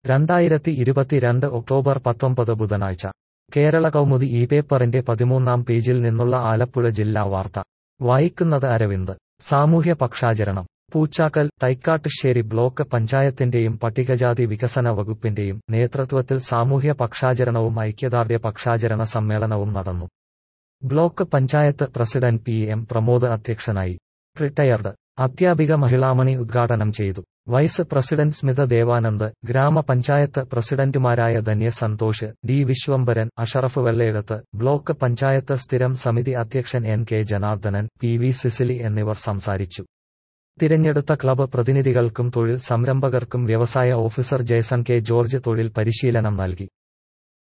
രണ്ടായിരത്തി ഇരുപത്തിരണ്ട് ഒക്ടോബർ പത്തൊമ്പത് ബുധനാഴ്ച കേരള കൗമുദി ഈ പേപ്പറിന്റെ പതിമൂന്നാം പേജിൽ നിന്നുള്ള ആലപ്പുഴ ജില്ലാ വാർത്ത വായിക്കുന്നത് അരവിന്ദ് സാമൂഹ്യ പക്ഷാചരണം പൂച്ചാക്കൽ തൈക്കാട്ടുശ്ശേരി ബ്ലോക്ക് പഞ്ചായത്തിന്റെയും പട്ടികജാതി വികസന വകുപ്പിന്റെയും നേതൃത്വത്തിൽ സാമൂഹ്യ പക്ഷാചരണവും ഐക്യദാർഢ്യ പക്ഷാചരണ സമ്മേളനവും നടന്നു block panchayat president P M Pramod അധ്യക്ഷനായി റിട്ടയർഡ് അധ്യാപിക മഹിളാമണി ഉദ്ഘാടനം ചെയ്തു വൈസ് പ്രസിഡന്റ് സ്മിത ദേവാനന്ദ് ഗ്രാമപഞ്ചായത്ത് പ്രസിഡന്റുമാരായ ധന്യ സന്തോഷ് ഡി വിശ്വംഭരൻ അഷറഫ് വെള്ളയെടുത്ത് ബ്ലോക്ക് പഞ്ചായത്ത് സ്ഥിരം സമിതി അധ്യക്ഷൻ N K Janardhanan P V Cicily എന്നിവർ സംസാരിച്ചു തിരഞ്ഞെടുത്ത ക്ലബ്ബ് പ്രതിനിധികൾക്കും തൊഴിൽ സംരംഭകർക്കും വ്യവസായ ഓഫീസർ ജേസൺ കെ ജോർജ് തൊഴിൽ പരിശീലനം നൽകി